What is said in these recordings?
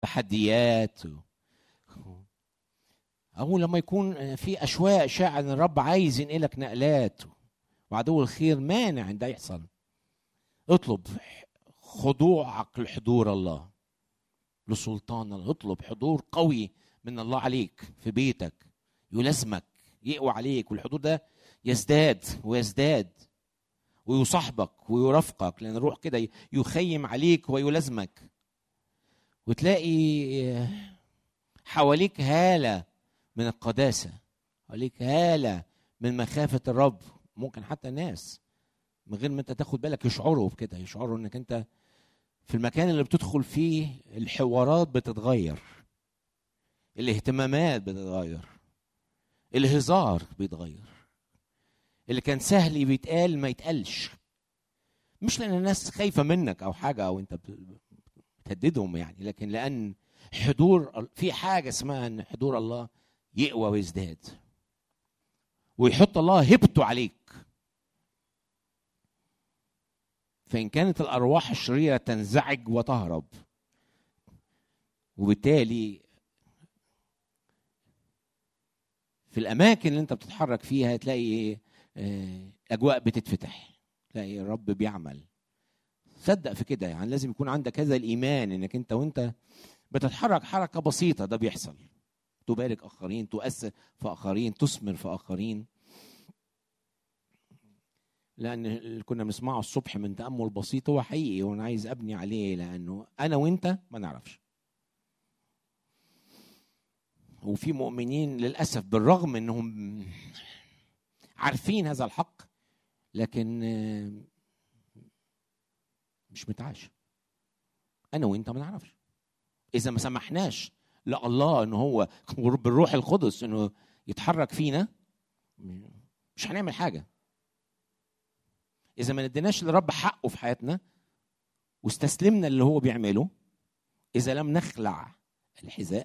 تحديات او لما يكون في اشواق شاعر ان الرب عايز ينقلك نقلات وعدو الخير مانع ان ده يحصل اطلب خضوعك لحضور الله لسلطان الله اطلب حضور قوي من الله عليك في بيتك يلازمك يقوى عليك والحضور ده يزداد ويزداد ويصاحبك ويرافقك لان الروح كده يخيم عليك ويلازمك وتلاقي حواليك هاله من القداسه حواليك هاله من مخافه الرب ممكن حتى الناس من غير ما انت تاخد بالك يشعروا بكده يشعروا انك انت في المكان اللي بتدخل فيه الحوارات بتتغير الاهتمامات بتتغير الهزار بيتغير اللي كان سهل بيتقال ما يتقالش مش لان الناس خايفه منك او حاجه او انت بتهددهم يعني لكن لان حضور في حاجه اسمها ان حضور الله يقوى ويزداد ويحط الله هبته عليك فإن كانت الأرواح الشريرة تنزعج وتهرب وبالتالي في الأماكن اللي أنت بتتحرك فيها تلاقي أجواء بتتفتح تلاقي الرب بيعمل صدق في كده يعني لازم يكون عندك هذا الإيمان إنك أنت وأنت بتتحرك حركة بسيطة ده بيحصل تبارك آخرين تؤثر في آخرين تثمر في آخرين لان اللي كنا بنسمعه الصبح من تامل بسيط هو حقيقي وانا عايز ابني عليه لانه انا وانت ما نعرفش وفي مؤمنين للاسف بالرغم انهم عارفين هذا الحق لكن مش متعاش انا وانت ما نعرفش اذا ما سمحناش لله ان هو بالروح القدس انه يتحرك فينا مش هنعمل حاجه اذا ما نديناش للرب حقه في حياتنا واستسلمنا اللي هو بيعمله اذا لم نخلع الحذاء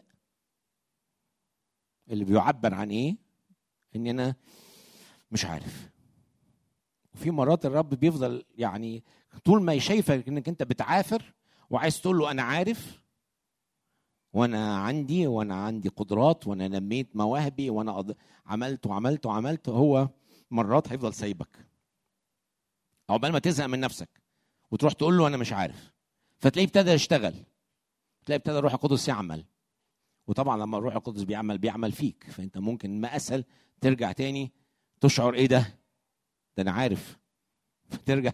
اللي بيعبر عن ايه ان انا مش عارف وفي مرات الرب بيفضل يعني طول ما شايفك انك انت بتعافر وعايز تقول له انا عارف وانا عندي وانا عندي قدرات وانا نميت مواهبي وانا عملت وعملت وعملت هو مرات هيفضل سايبك عقبال ما تزهق من نفسك وتروح تقول له انا مش عارف فتلاقيه ابتدى يشتغل تلاقي ابتدى الروح القدس يعمل وطبعا لما الروح القدس بيعمل بيعمل فيك فانت ممكن ما اسهل ترجع تاني تشعر ايه ده ده انا عارف فترجع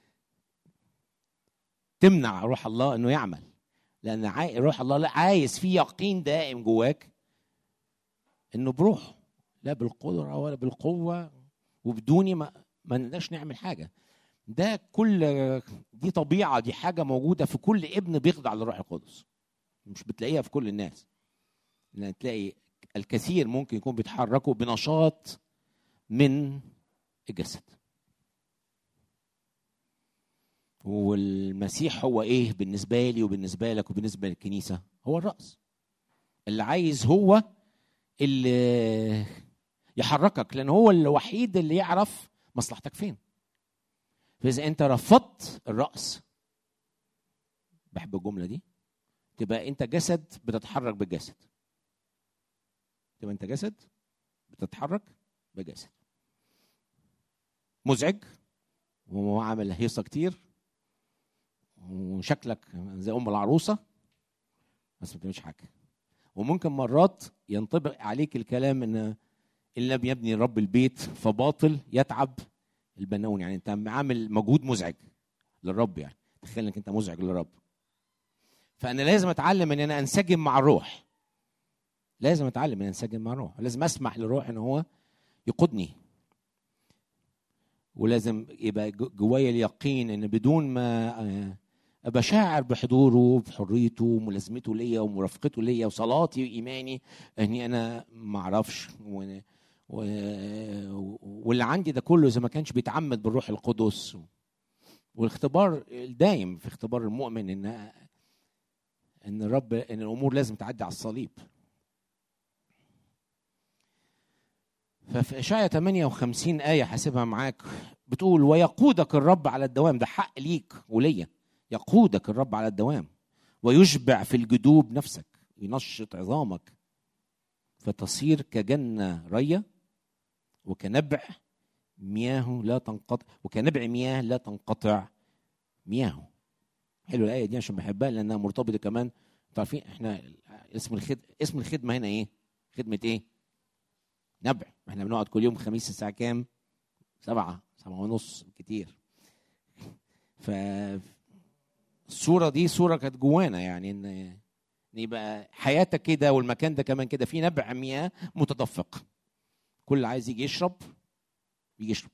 تمنع روح الله انه يعمل لان روح الله لا عايز في يقين دائم جواك انه بروح لا بالقدره ولا بالقوه وبدوني ما ما نقدرش نعمل حاجه ده كل دي طبيعه دي حاجه موجوده في كل ابن بيخضع للروح القدس مش بتلاقيها في كل الناس لان تلاقي الكثير ممكن يكون بيتحركوا بنشاط من الجسد والمسيح هو ايه بالنسبه لي وبالنسبه لك وبالنسبه للكنيسه هو الراس اللي عايز هو اللي يحركك لان هو الوحيد اللي يعرف مصلحتك فين فاذا انت رفضت الراس بحب الجمله دي تبقى انت جسد بتتحرك بالجسد تبقى انت جسد بتتحرك بجسد مزعج وعامل هيصه كتير وشكلك زي ام العروسه بس ما بتعملش حاجه وممكن مرات ينطبق عليك الكلام ان ان لم يبني رب البيت فباطل يتعب البنون يعني انت عامل مجهود مزعج للرب يعني تخيل انك انت مزعج للرب فانا لازم اتعلم ان انا انسجم مع الروح لازم اتعلم ان انسجم مع الروح لازم اسمح للروح ان هو يقودني ولازم يبقى جوايا اليقين ان بدون ما ابقى شاعر بحضوره بحريته وملازمته ليا ومرافقته ليا وصلاتي وايماني اني انا ما اعرفش و... و... واللي عندي ده كله اذا ما كانش بيتعمد بالروح القدس والاختبار الدايم في اختبار المؤمن ان ان الرب ان الامور لازم تعدي على الصليب ففي اشعياء 58 ايه حاسبها معاك بتقول ويقودك الرب على الدوام ده حق ليك وليا يقودك الرب على الدوام ويشبع في الجدوب نفسك ينشط عظامك فتصير كجنة رية وكنبع مياه لا تنقطع وكنبع مياه لا تنقطع مياهه حلو الآية دي عشان بحبها لأنها مرتبطة كمان عارفين احنا اسم الخد... اسم الخدمة هنا ايه؟ خدمة ايه؟ نبع احنا بنقعد كل يوم خميس الساعة كام؟ سبعة سبعة ونص كتير ف الصورة دي صورة كانت جوانا يعني ان ان يبقى حياتك كده والمكان ده كمان كده في نبع مياه متدفق كل عايز يجي يشرب يجي يشرب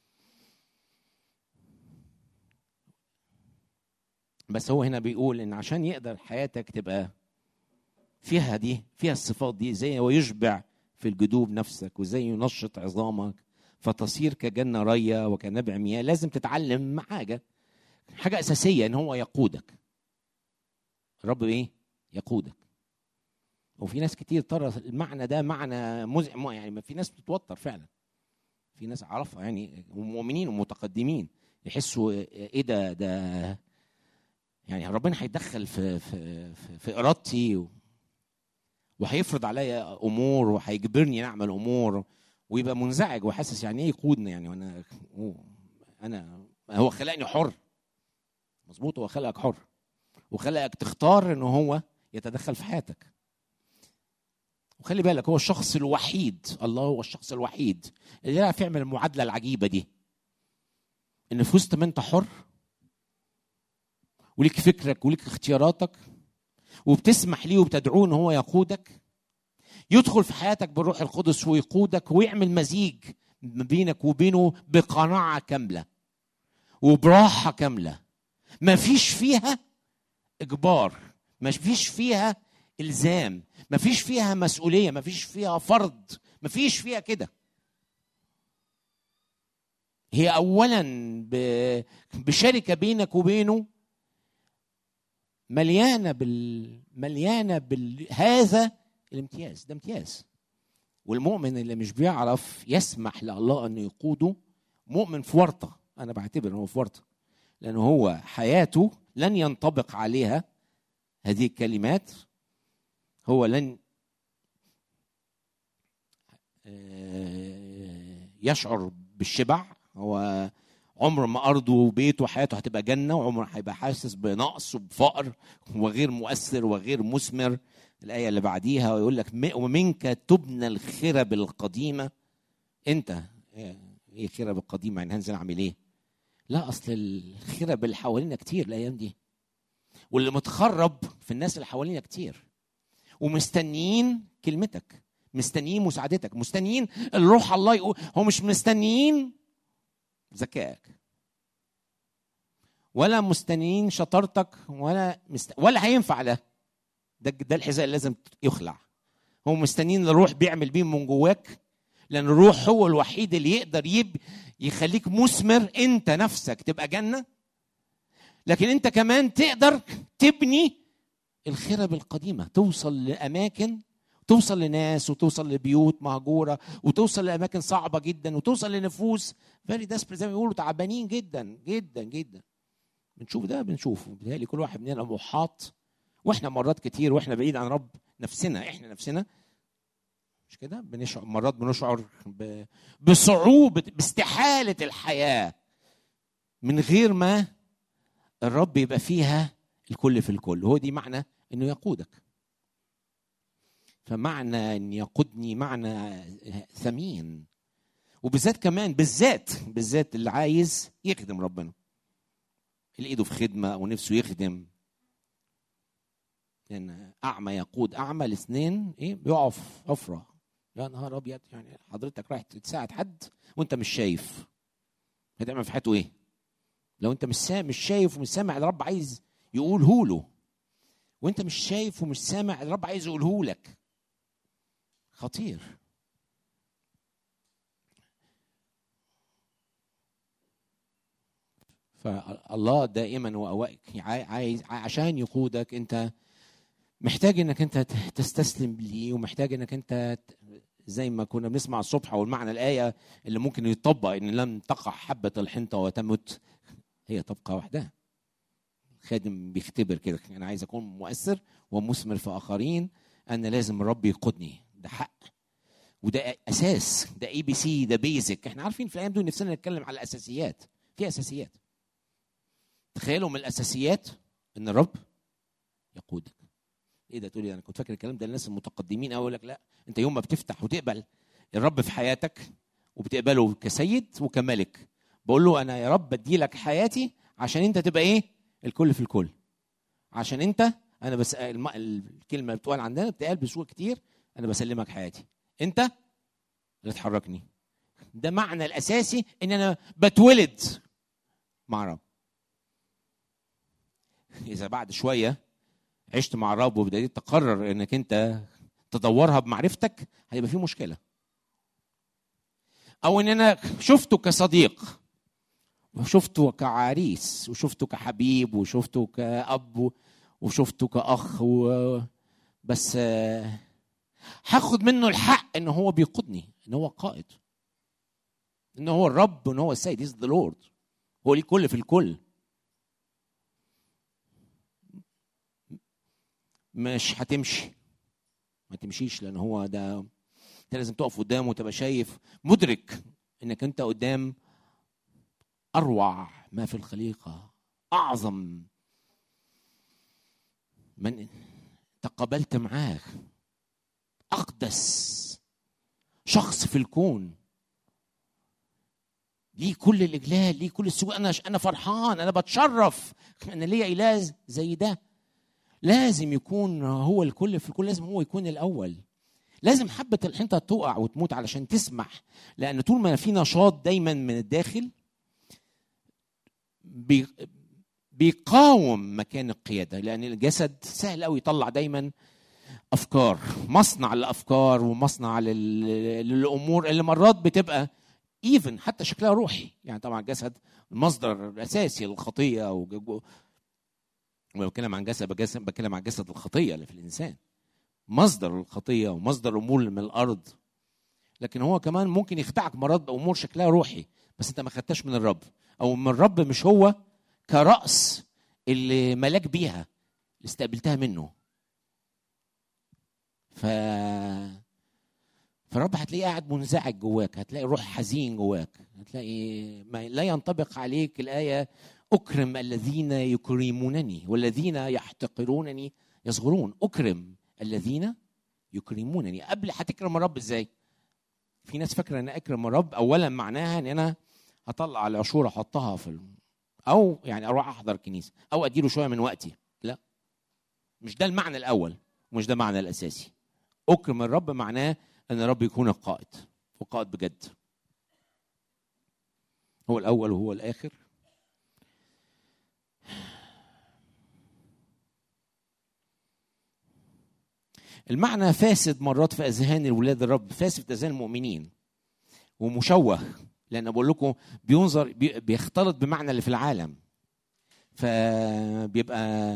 بس هو هنا بيقول ان عشان يقدر حياتك تبقى فيها دي فيها الصفات دي زي ويشبع في الجدوب نفسك وزي ينشط عظامك فتصير كجنه ريه وكنبع مياه لازم تتعلم حاجه حاجه اساسيه ان هو يقودك الرب ايه يقودك وفي ناس كتير ترى المعنى ده معنى مزعج يعني في ناس بتتوتر فعلا في ناس اعرفها يعني ومؤمنين ومتقدمين يحسوا ايه ده ده يعني ربنا هيتدخل في في في, في ارادتي و... وهيفرض عليا امور وهيجبرني نعمل امور ويبقى منزعج وحاسس يعني ايه يقودني يعني وانا انا هو خلقني حر مظبوط هو خلقك حر وخلقك تختار ان هو يتدخل في حياتك وخلي بالك هو الشخص الوحيد الله هو الشخص الوحيد اللي يعرف يعمل المعادله العجيبه دي ان في وسط ما انت حر وليك فكرك وليك اختياراتك وبتسمح ليه وبتدعوه ان هو يقودك يدخل في حياتك بالروح القدس ويقودك ويعمل مزيج ما بينك وبينه بقناعه كامله وبراحه كامله ما فيش فيها اجبار ما فيش فيها الزام ما فيش فيها مسؤوليه ما فيش فيها فرض ما فيش فيها كده هي اولا بشركه بينك وبينه مليانه بال مليانه بهذا الامتياز ده امتياز والمؤمن اللي مش بيعرف يسمح لله انه يقوده مؤمن في ورطه انا بعتبر انه في ورطه لانه هو حياته لن ينطبق عليها هذه الكلمات هو لن يشعر بالشبع هو عمر ما ارضه وبيته وحياته هتبقى جنه وعمره هيبقى حاسس بنقص وبفقر وغير مؤثر وغير مثمر الايه اللي بعديها ويقول لك ومنك تبنى الخرب القديمه انت ايه الخرب القديمه يعني هنزل اعمل ايه؟ لا اصل الخرب اللي حوالينا كتير الايام دي واللي متخرب في الناس اللي حوالينا كتير ومستنيين كلمتك مستنيين مساعدتك مستنيين الروح الله يقول هو مش مستنيين ذكائك ولا مستنيين شطارتك ولا مست... ولا هينفع ده ده ده الحذاء اللي لازم يخلع هم مستنيين الروح بيعمل بيه من جواك لان الروح هو الوحيد اللي يقدر يب يخليك مثمر انت نفسك تبقى جنه لكن انت كمان تقدر تبني الخرب القديمه توصل لاماكن توصل لناس وتوصل لبيوت مهجوره وتوصل لاماكن صعبه جدا وتوصل لنفوس فيري ديسبريت زي ما بيقولوا تعبانين جدا جدا جدا بنشوف ده بنشوفه بيتهيألي كل واحد مننا محاط واحنا مرات كتير واحنا بعيد عن رب نفسنا احنا نفسنا مش كده بنشعر مرات بنشعر ب... بصعوبه باستحاله الحياه من غير ما الرب يبقى فيها الكل في الكل هو دي معنى انه يقودك فمعنى ان يقودني معنى ثمين وبالذات كمان بالذات بالذات اللي عايز يخدم ربنا اللي ايده في خدمه او نفسه يخدم لان يعني اعمى يقود اعمى الاثنين ايه بيقعوا في حفره يا نهار ابيض يعني حضرتك رايح تساعد حد وانت مش شايف هتعمل في حياته ايه؟ لو انت مش مش شايف ومش سامع الرب عايز يقوله له وانت مش شايف ومش سامع الرب عايز يقوله لك خطير فالله دائما واوائك عايز عشان يقودك انت محتاج انك انت تستسلم ليه ومحتاج انك انت زي ما كنا بنسمع الصبح والمعنى الايه اللي ممكن يطبق ان لم تقع حبه الحنطه وتمت هي تبقى وحدها خادم بيختبر كده انا عايز اكون مؤثر ومثمر في اخرين انا لازم الرب يقودني ده حق وده اساس ده اي بي سي ده بيزك احنا عارفين في الايام دول نفسنا نتكلم على الاساسيات في اساسيات تخيلوا من الاساسيات ان الرب يقودك ايه ده تقولي انا كنت فاكر الكلام ده الناس المتقدمين اقول لك لا انت يوم ما بتفتح وتقبل الرب في حياتك وبتقبله كسيد وكملك بقول له انا يا رب بدي لك حياتي عشان انت تبقى ايه الكل في الكل عشان انت انا بس الم... الكلمه بتقال عندنا بتقال بصوره كتير انا بسلمك حياتي انت اللي تحركني ده معنى الاساسي ان انا بتولد مع رب اذا بعد شويه عشت مع الرب وبدأت تقرر انك انت تدورها بمعرفتك هيبقى في مشكله او ان انا شفته كصديق وشفته كعريس وشفته كحبيب وشفته كأب وشفته كأخ و... بس هاخد منه الحق ان هو بيقودني ان هو قائد ان هو الرب ان هو السيد از ذا لورد هو ليه كل في الكل مش هتمشي ما تمشيش لان هو ده انت لازم تقف قدامه وتبقى شايف مدرك انك انت قدام اروع ما في الخليقه اعظم من تقابلت معاه اقدس شخص في الكون ليه كل الاجلال ليه كل السوء انا انا فرحان انا بتشرف انا ليا اله زي ده لازم يكون هو الكل في الكل لازم هو يكون الاول لازم حبه الحنطه تقع وتموت علشان تسمح لان طول ما في نشاط دايما من الداخل بي بيقاوم مكان القياده لان الجسد سهل قوي يطلع دايما افكار مصنع للافكار ومصنع للامور اللي مرات بتبقى ايفن حتى شكلها روحي يعني طبعا الجسد المصدر الاساسي للخطيه و لما بتكلم عن جسد بتكلم عن جسد الخطيه اللي في الانسان مصدر الخطيه ومصدر امور من الارض لكن هو كمان ممكن يخدعك مرات بامور شكلها روحي بس انت ما خدتهاش من الرب او من الرب مش هو كراس اللي ملاك بيها اللي استقبلتها منه ف فالرب هتلاقيه قاعد منزعج جواك هتلاقي روح حزين جواك هتلاقي ما لا ينطبق عليك الايه اكرم الذين يكرمونني والذين يحتقرونني يصغرون اكرم الذين يكرمونني قبل هتكرم الرب ازاي في ناس فاكره ان اكرم الرب اولا معناها ان انا هطلع العشور احطها في ال... او يعني اروح احضر كنيسه او اديله شويه من وقتي لا مش ده المعنى الاول ومش ده المعنى الاساسي اكرم الرب معناه ان الرب يكون القائد وقائد بجد هو الاول وهو الاخر المعنى فاسد مرات في اذهان الولاد الرب فاسد في اذهان المؤمنين ومشوه لان بقول لكم بينظر بيختلط بمعنى اللي في العالم فبيبقى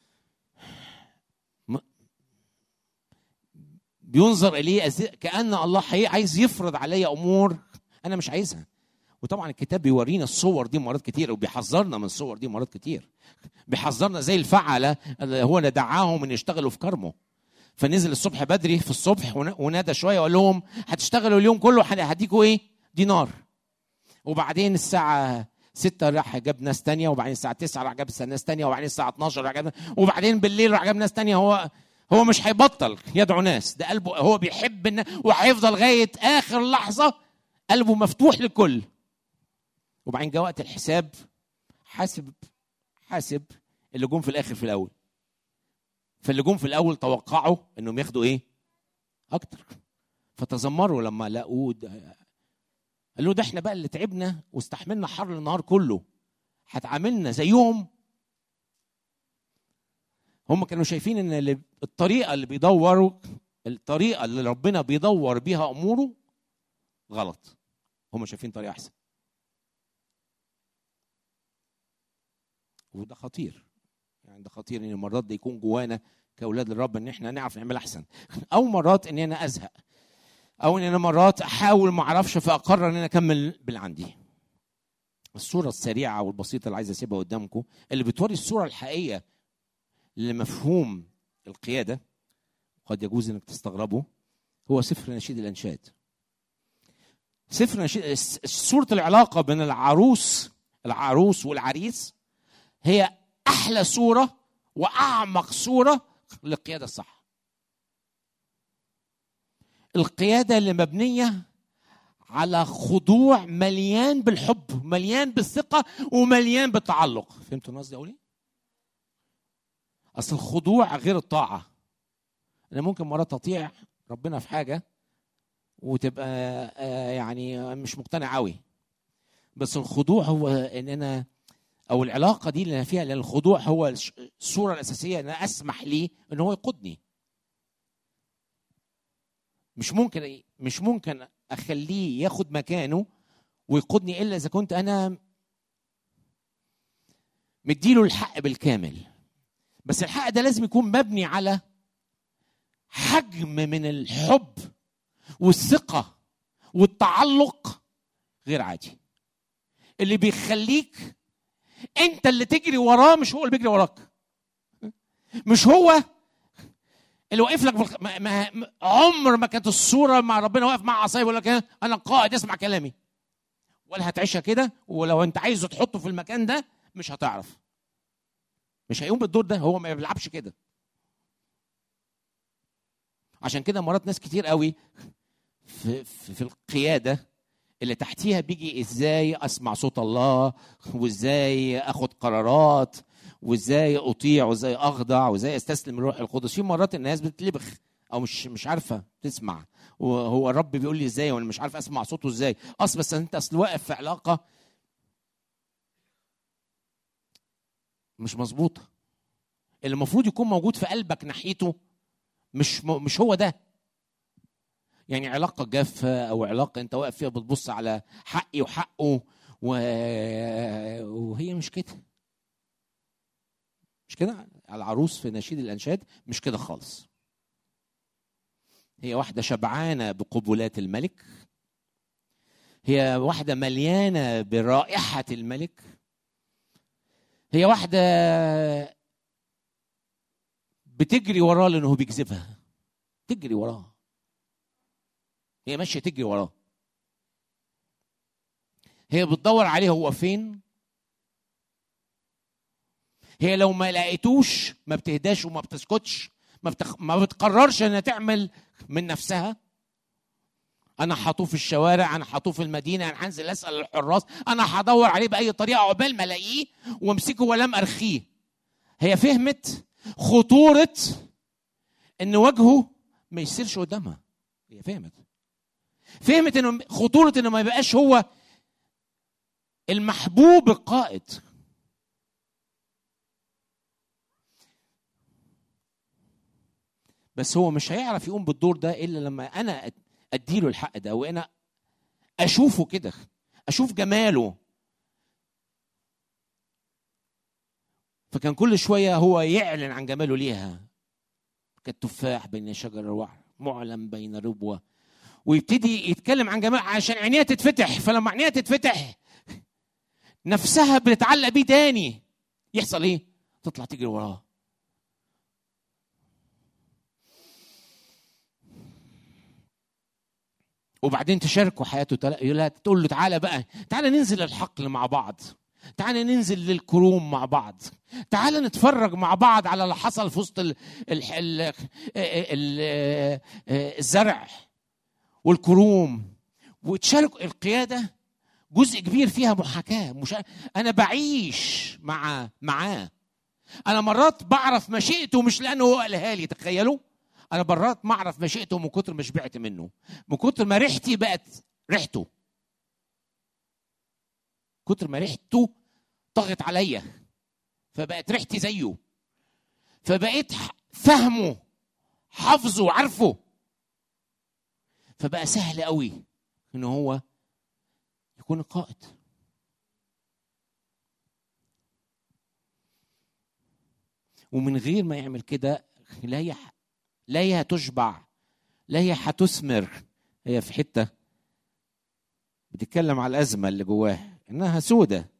بينظر اليه كان الله عايز يفرض عليا امور انا مش عايزها وطبعا الكتاب بيورينا الصور دي مرات كتير وبيحذرنا من الصور دي مرات كتير بيحذرنا زي الفعله اللي هو دعاهم ان يشتغلوا في كرمه فنزل الصبح بدري في الصبح ونادى شويه وقال لهم هتشتغلوا اليوم كله هديكوا ايه؟ دينار وبعدين الساعه 6 راح جاب ناس تانية وبعدين الساعة 9 راح جاب ناس تانية وبعدين الساعة 12 راح جاب وبعدين بالليل راح جاب ناس تانية هو هو مش هيبطل يدعو ناس ده قلبه هو بيحب الناس وهيفضل لغاية آخر لحظة قلبه مفتوح للكل وبعدين جاء وقت الحساب حاسب حاسب اللي جم في الآخر في الأول فاللي جم في الاول توقعوا انهم ياخدوا ايه؟ اكتر فتذمروا لما لقوه قال له ده احنا بقى اللي تعبنا واستحملنا حر النهار كله هتعاملنا زيهم هم كانوا شايفين ان اللي الطريقه اللي بيدوروا الطريقه اللي ربنا بيدور بيها اموره غلط هم شايفين طريقه احسن وده خطير يعني ده خطير ان مرات ده يكون جوانا كاولاد الرب ان احنا نعرف نعمل احسن او مرات ان انا ازهق او ان انا مرات احاول ما اعرفش فاقرر ان انا اكمل باللي عندي الصورة السريعة والبسيطة اللي عايز أسيبها قدامكم اللي بتوري الصورة الحقيقية لمفهوم القيادة قد يجوز إنك تستغربه هو سفر نشيد الأنشاد سفر نشيد صورة العلاقة بين العروس العروس والعريس هي أحلى صورة وأعمق صورة للقيادة الصح القيادة اللي مبنية على خضوع مليان بالحب مليان بالثقة ومليان بالتعلق فهمتوا قصدي أقول إيه؟ أصل الخضوع غير الطاعة أنا ممكن مرات أطيع ربنا في حاجة وتبقى آه، يعني مش مقتنع قوي بس الخضوع هو ان انا او العلاقه دي اللي انا فيها لان الخضوع هو الصوره الاساسيه ان انا اسمح ليه ان هو يقودني مش ممكن مش ممكن اخليه ياخد مكانه ويقودني الا اذا كنت انا مديله الحق بالكامل بس الحق ده لازم يكون مبني على حجم من الحب والثقه والتعلق غير عادي اللي بيخليك انت اللي تجري وراه مش هو اللي بيجري وراك مش هو اللي واقف لك بالخ... ما... ما... عمر ما كانت الصوره مع ربنا واقف مع عصايه يقول لك إيه؟ انا قائد اسمع كلامي ولا هتعيشها كده ولو انت عايزه تحطه في المكان ده مش هتعرف مش هيقوم بالدور ده هو ما بيلعبش كده عشان كده مرات ناس كتير قوي في, في, في القياده اللي تحتيها بيجي ازاي اسمع صوت الله وازاي اخد قرارات وازاي اطيع وازاي اخضع وازاي استسلم للروح القدس في مرات الناس بتلبخ او مش مش عارفه تسمع وهو الرب بيقول لي ازاي وانا مش عارف اسمع صوته ازاي اصل بس انت اصل واقف في علاقه مش مظبوطه اللي المفروض يكون موجود في قلبك ناحيته مش مش هو ده يعني علاقة جافة أو علاقة أنت واقف فيها بتبص على حقي وحقه و... وهي مش كده مش كده العروس في نشيد الأنشاد مش كده خالص هي واحدة شبعانة بقبلات الملك هي واحدة مليانة برائحة الملك هي واحدة بتجري وراه لأنه بيجذبها تجري وراه هي ماشيه تجري وراه هي بتدور عليه هو فين هي لو ما لقيتوش ما بتهداش وما بتسكتش ما, بتخ... ما بتقررش انها تعمل من نفسها انا حاطوه في الشوارع انا حاطوه في المدينه انا هنزل اسال الحراس انا هدور عليه باي طريقه عقبال ما الاقيه وامسكه ولم ارخيه هي فهمت خطوره ان وجهه ما يصيرش قدامها هي فهمت فهمت انه خطوره انه ما يبقاش هو المحبوب القائد بس هو مش هيعرف يقوم بالدور ده الا لما انا اديله الحق ده وانا اشوفه كده اشوف جماله فكان كل شويه هو يعلن عن جماله ليها كالتفاح بين شجر الوعر معلم بين ربوه ويبتدي يتكلم عن جمال عشان عينيها تتفتح فلما عينيها تتفتح نفسها بتتعلق بيه تاني يحصل ايه؟ تطلع تجري وراه وبعدين تشاركوا حياته تقول له تعالى بقى تعالى ننزل الحقل مع بعض تعالى ننزل للكروم مع بعض تعالى نتفرج مع بعض على اللي حصل في وسط الزرع والكروم وتشارك القياده جزء كبير فيها محاكاه مش انا بعيش مع معاه انا مرات بعرف مشيئته مش لانه هو قالها لي تخيلوا انا مرات ما اعرف مشيئته من كتر ما شبعت منه من كتر ما ريحتي بقت ريحته كتر ما ريحته طغت عليا فبقت ريحتي زيه فبقيت فهمه حافظه وعارفه فبقى سهل قوي ان هو يكون القائد ومن غير ما يعمل كده لا هي لا هي هتشبع لا هي هتثمر هي في حته بتتكلم على الازمه اللي جواه انها سودة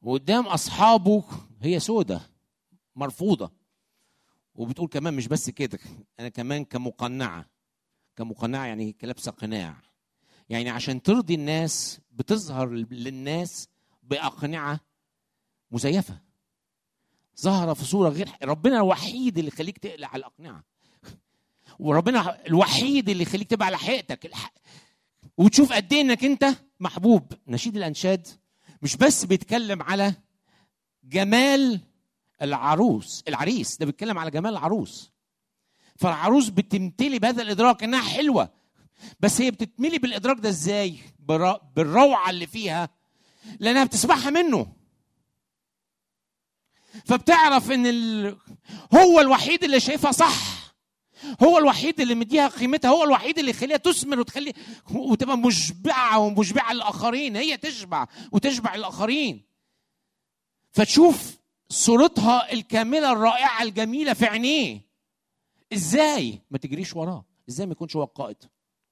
وقدام اصحابه هي سودة مرفوضه وبتقول كمان مش بس كده انا كمان كمقنعه كمقنعه يعني كلابسه قناع يعني عشان ترضي الناس بتظهر للناس باقنعه مزيفه ظاهره في صوره غير ربنا الوحيد اللي يخليك تقلع على الاقنعه وربنا الوحيد اللي يخليك تبقى على حقيقتك الح... وتشوف قد ايه انك انت محبوب نشيد الانشاد مش بس بيتكلم على جمال العروس العريس ده بيتكلم على جمال العروس فالعروس بتمتلي بهذا الادراك انها حلوه بس هي بتتملي بالادراك ده ازاي برا... بالروعه اللي فيها لانها بتسمعها منه فبتعرف ان ال... هو الوحيد اللي شايفها صح هو الوحيد اللي مديها قيمتها هو الوحيد اللي يخليها تثمر وتخلي وتبقى مشبعه ومشبعه للاخرين هي تشبع وتشبع الاخرين فتشوف صورتها الكامله الرائعه الجميله في عينيه ازاي ما تجريش وراه ازاي ما يكونش هو القائد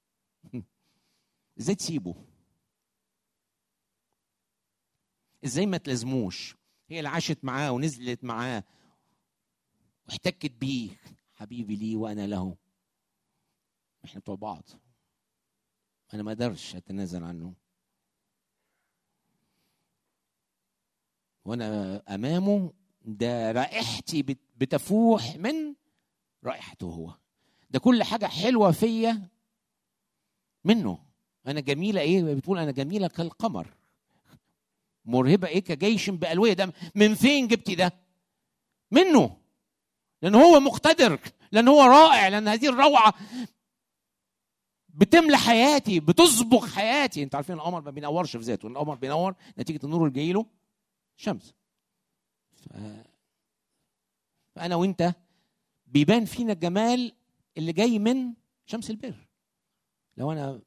ازاي تسيبه ازاي ما تلازموش هي اللي عاشت معاه ونزلت معاه واحتكت بيه حبيبي لي وانا له احنا بتوع بعض انا ما اقدرش اتنازل عنه وانا امامه ده رائحتي بتفوح من رائحته هو ده كل حاجه حلوه فيا منه انا جميله ايه بتقول انا جميله كالقمر مرهبه ايه كجيش بالويه ده من فين جبتي ده منه لان هو مقتدر لان هو رائع لان هذه الروعه بتملى حياتي بتصبغ حياتي انت عارفين القمر ما بينورش في ذاته القمر بينور نتيجه النور اللي جاي له شمس ف... فانا وانت بيبان فينا الجمال اللي جاي من شمس البر لو انا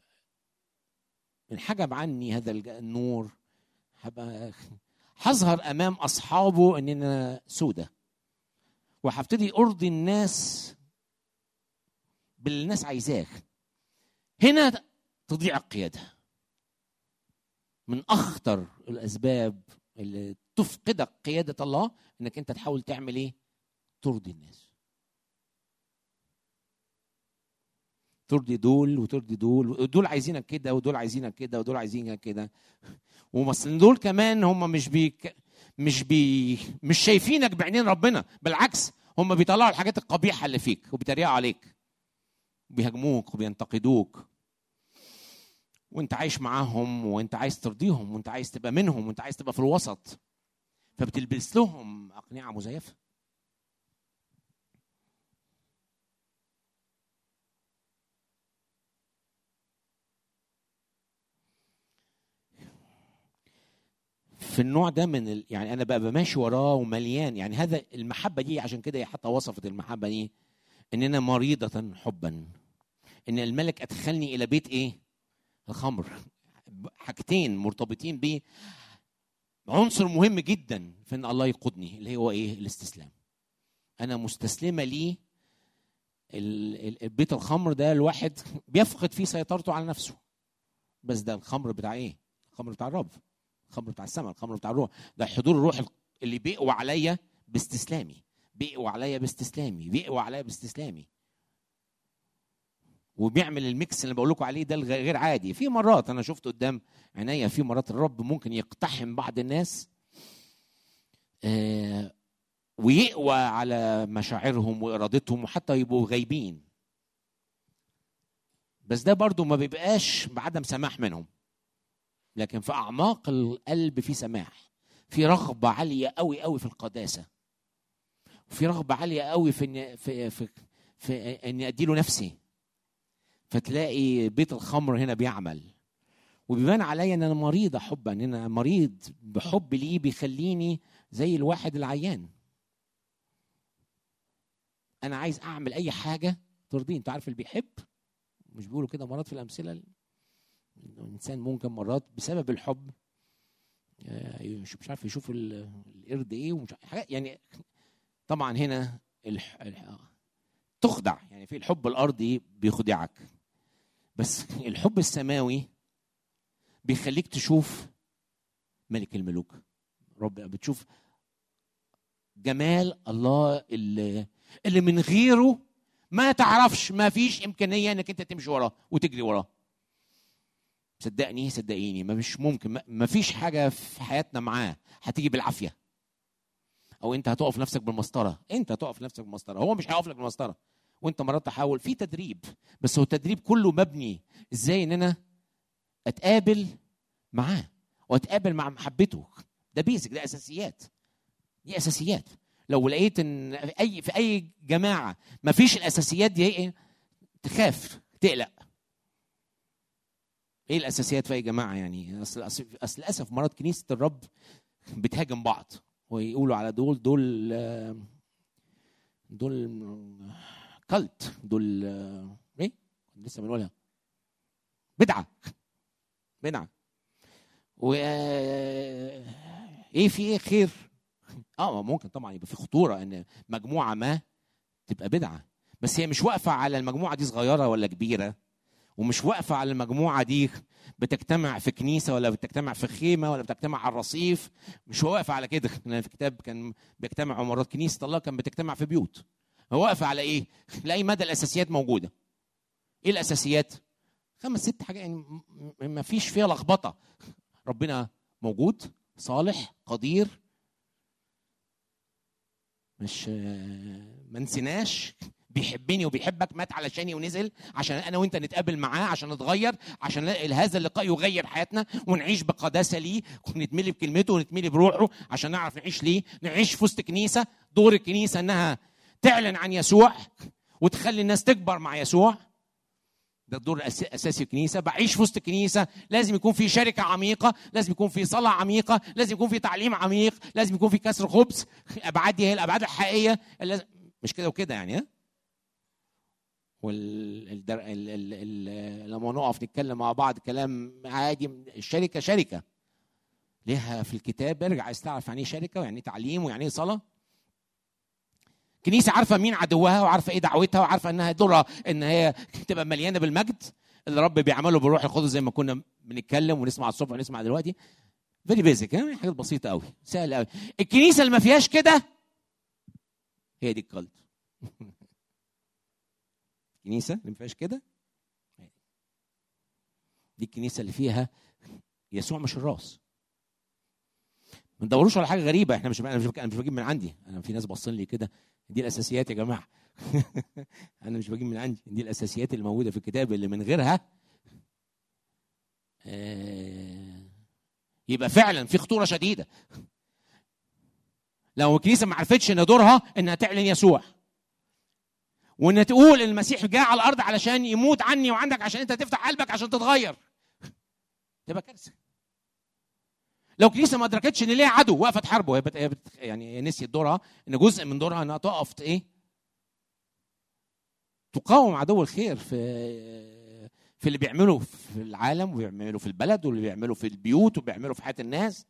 انحجب عني هذا النور هبقى هظهر امام اصحابه ان انا سودة وهبتدي ارضي الناس باللي الناس عايزاه هنا تضيع القياده من اخطر الاسباب اللي تفقدك قياده الله انك انت تحاول تعمل ايه ترضي الناس ترضي دول وترضي دول دول عايزينك كده ودول عايزينك كده ودول عايزينك كده ومثلا دول كمان هم مش بي مش بي مش شايفينك بعينين ربنا بالعكس هم بيطلعوا الحاجات القبيحه اللي فيك وبيتريقوا عليك بيهاجموك وبينتقدوك وانت عايش معاهم وانت عايز ترضيهم وانت عايز تبقى منهم وانت عايز تبقى في الوسط فبتلبس لهم اقنعه مزيفه في النوع ده من ال... يعني انا بقى ماشي وراه ومليان يعني هذا المحبه دي عشان كده هي حتى وصفت المحبه دي ان انا مريضه حبا ان الملك ادخلني الى بيت ايه الخمر حاجتين مرتبطين ب عنصر مهم جدا في ان الله يقودني اللي هو ايه الاستسلام انا مستسلمه ليه البيت الخمر ده الواحد بيفقد فيه سيطرته على نفسه بس ده الخمر بتاع ايه الخمر بتاع الرب الخمر بتاع السماء الخمر بتاع الروح ده حضور الروح اللي بيقوى عليا باستسلامي بيقوى عليا باستسلامي بيقوى عليا باستسلامي وبيعمل الميكس اللي بقول لكم عليه ده غير عادي في مرات انا شفت قدام عينيا في مرات الرب ممكن يقتحم بعض الناس آه ويقوى على مشاعرهم وارادتهم وحتى يبقوا غايبين بس ده برضو ما بيبقاش بعدم سماح منهم لكن في اعماق القلب في سماح في رغبه عاليه قوي قوي في القداسه وفي رغبه عاليه قوي في ان في في, في اني ادي له نفسي فتلاقي بيت الخمر هنا بيعمل وبيبان عليا ان انا مريضه حبا ان انا مريض بحب ليه بيخليني زي الواحد العيان انا عايز اعمل اي حاجه ترضيه انت عارف اللي بيحب مش بيقولوا كده مرات في الامثله الانسان ممكن مرات بسبب الحب مش عارف يشوف القرد ايه ومش حاجات يعني طبعا هنا الح... تخدع يعني في الحب الارضي بيخدعك بس الحب السماوي بيخليك تشوف ملك الملوك رب بتشوف جمال الله اللي, اللي من غيره ما تعرفش ما فيش امكانيه انك انت تمشي وراه وتجري وراه صدقني صدقيني ما مش ممكن ما فيش حاجه في حياتنا معاه هتيجي بالعافيه او انت هتقف نفسك بالمسطره انت هتقف نفسك بالمسطره هو مش هيقف لك بالمسطره وانت مرات تحاول في تدريب بس هو التدريب كله مبني ازاي ان انا اتقابل معاه واتقابل مع محبته ده بيزك ده اساسيات دي اساسيات لو لقيت ان في اي في اي جماعه ما فيش الاساسيات دي ايه تخاف تقلق ايه الاساسيات في اي جماعه يعني اصل اصل اصل للاسف مرات كنيسه الرب بتهاجم بعض ويقولوا على دول دول دول كلت دول ايه لسه بنقولها بدعه بدعه و ايه في ايه خير اه ممكن طبعا يبقى في خطوره ان مجموعه ما تبقى بدعه بس هي مش واقفه على المجموعه دي صغيره ولا كبيره ومش واقفه على المجموعه دي بتجتمع في كنيسه ولا بتجتمع في خيمه ولا بتجتمع على الرصيف مش واقفه على كده انا في كتاب كان بيجتمعوا مرات كنيسه الله كان بتجتمع في بيوت هو واقفه على ايه؟ لاي مدى الاساسيات موجوده ايه الاساسيات؟ خمس ست حاجات يعني ما فيش فيها لخبطه ربنا موجود صالح قدير مش ما نسيناش بيحبني وبيحبك مات علشاني ونزل عشان انا وانت نتقابل معاه عشان نتغير عشان هذا اللقاء يغير حياتنا ونعيش بقداسه ليه ونتملي بكلمته ونتملي بروحه عشان نعرف نعيش ليه نعيش في وسط كنيسه دور الكنيسه انها تعلن عن يسوع وتخلي الناس تكبر مع يسوع ده الدور الاساسي الكنيسه بعيش في وسط الكنيسه لازم يكون في شركه عميقه لازم يكون في صلاه عميقه لازم يكون في تعليم عميق لازم يكون في كسر خبز الابعاد دي هي الابعاد الحقيقيه اللي مش كده وكده يعني ها وال لما نقف نتكلم مع بعض كلام عادي الشركه شركه ليها في الكتاب ارجع استعرف يعني ايه شركه ويعني ايه تعليم ويعني ايه صلاه كنيسه عارفه مين عدوها وعارفه ايه دعوتها وعارفه انها دورها ان هي تبقى مليانه بالمجد اللي رب بيعمله بالروح القدس زي ما كنا بنتكلم ونسمع الصبح ونسمع دلوقتي فيري بيزك يعني حاجات بسيطه قوي سهله قوي الكنيسه اللي ما فيهاش كده هي دي الكالت الكنيسه اللي ما فيهاش كده دي الكنيسه اللي فيها يسوع مش الراس ما ندوروش على حاجه غريبه احنا مش انا مش انا مش بجيب من عندي انا في ناس باصين لي كده دي الاساسيات يا جماعه انا مش بجيب من عندي دي الاساسيات اللي موجوده في الكتاب اللي من غيرها آه يبقى فعلا في خطوره شديده لو الكنيسه ما عرفتش ان دورها انها تعلن يسوع وان تقول المسيح جاء على الارض علشان يموت عني وعندك عشان انت تفتح قلبك عشان تتغير تبقى كارثه لو كنيسه ما ادركتش ان ليها عدو واقفه تحاربه هي بت... هي بت... يعني نسيت دورها ان جزء من دورها انها تقف ايه تقاوم عدو الخير في في اللي بيعمله في العالم وبيعمله في البلد واللي بيعمله في البيوت وبيعمله في حياه الناس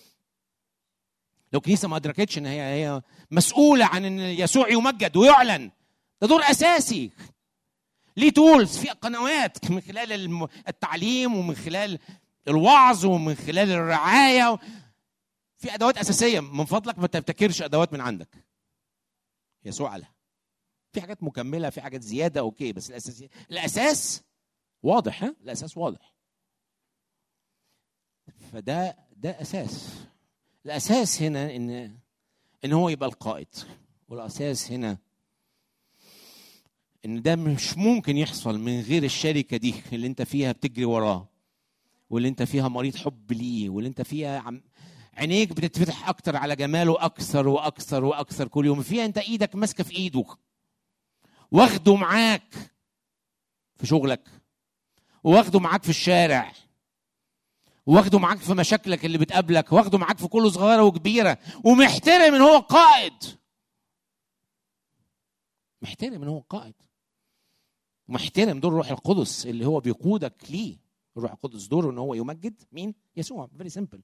لو كنيسه ما ادركتش ان هي هي مسؤوله عن ان يسوع يمجد ويعلن ده دور اساسي ليه تولز في قنوات من خلال التعليم ومن خلال الوعظ ومن خلال الرعايه في ادوات اساسيه من فضلك ما تبتكرش ادوات من عندك يسوع قالها في حاجات مكمله في حاجات زياده اوكي بس الاساس الاساس واضح ها الاساس واضح فده ده اساس الاساس هنا ان ان هو يبقى القائد والاساس هنا ان ده مش ممكن يحصل من غير الشركه دي اللي انت فيها بتجري وراه واللي انت فيها مريض حب ليه واللي انت فيها عم عينيك بتتفتح اكتر على جماله اكثر واكثر واكثر كل يوم فيها انت ايدك ماسكه في ايده واخده معاك في شغلك واخده معاك في الشارع واخده معاك في مشاكلك اللي بتقابلك واخده معاك في كل صغيره وكبيره ومحترم ان هو قائد محترم ان هو قائد ومحترم دور الروح القدس اللي هو بيقودك ليه الروح القدس دوره ان هو يمجد مين يسوع فيري سمبل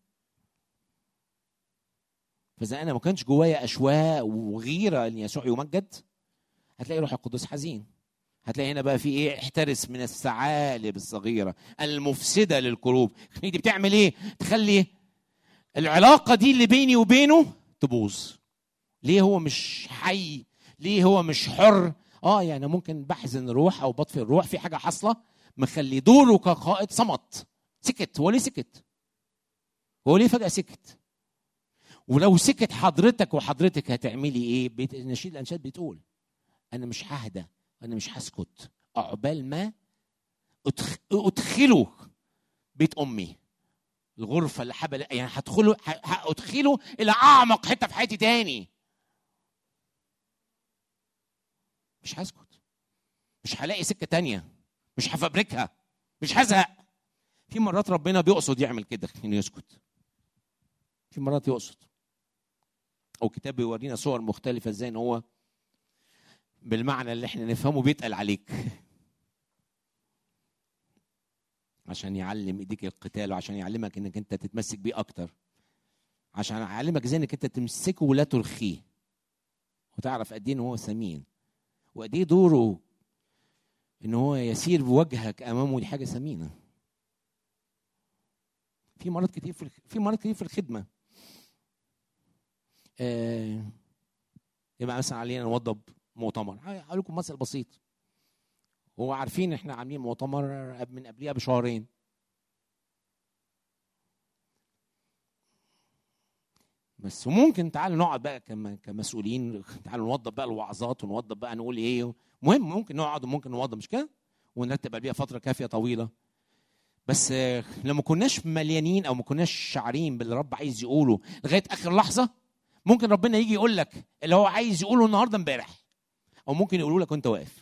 فاذا انا ما كانش جوايا اشواق وغيره ان يسوع يمجد هتلاقي الروح القدس حزين هتلاقي هنا بقى في ايه احترس من الثعالب الصغيره المفسده للقلوب دي بتعمل ايه تخلي العلاقه دي اللي بيني وبينه تبوظ ليه هو مش حي ليه هو مش حر اه يعني ممكن بحزن الروح او بطفي الروح في حاجه حاصله مخلي دوره كقائد صمت سكت هو ليه سكت هو ليه فجاه سكت ولو سكت حضرتك وحضرتك هتعملي ايه بيت نشيد الانشاد بتقول انا مش ههدى انا مش هسكت عقبال ما أدخ... ادخله بيت امي الغرفه اللي حبل يعني هدخله هادخله الى اعمق حته في حياتي تاني مش هسكت مش هلاقي سكه تانية مش هفبركها مش هزهق في مرات ربنا بيقصد يعمل كده انه يسكت في مرات يقصد او كتاب بيورينا صور مختلفه ازاي ان هو بالمعنى اللي احنا نفهمه بيتقل عليك عشان يعلم ايديك القتال وعشان يعلمك انك انت تتمسك بيه اكتر عشان يعلمك ازاي انك انت تمسكه ولا ترخيه وتعرف قد ايه ان هو ثمين وقد ايه دوره ان هو يسير بوجهك امامه دي حاجه ثمينه في مرات كتير في في مرات كتير في الخدمه آه يبقى مثلا علينا نوضب مؤتمر هقول لكم مثل بسيط هو عارفين احنا عاملين مؤتمر من قبلها بشهرين بس وممكن تعالوا نقعد بقى كمسؤولين تعالوا نوضب بقى الوعظات ونوضب بقى نقول ايه مهم ممكن نقعد وممكن نوضب مش كده ونرتب قبلها فتره كافيه طويله بس لما كناش مليانين او ما كناش شعرين باللي رب عايز يقوله لغايه اخر لحظه ممكن ربنا يجي يقول لك اللي هو عايز يقوله النهارده امبارح او ممكن يقوله لك وانت واقف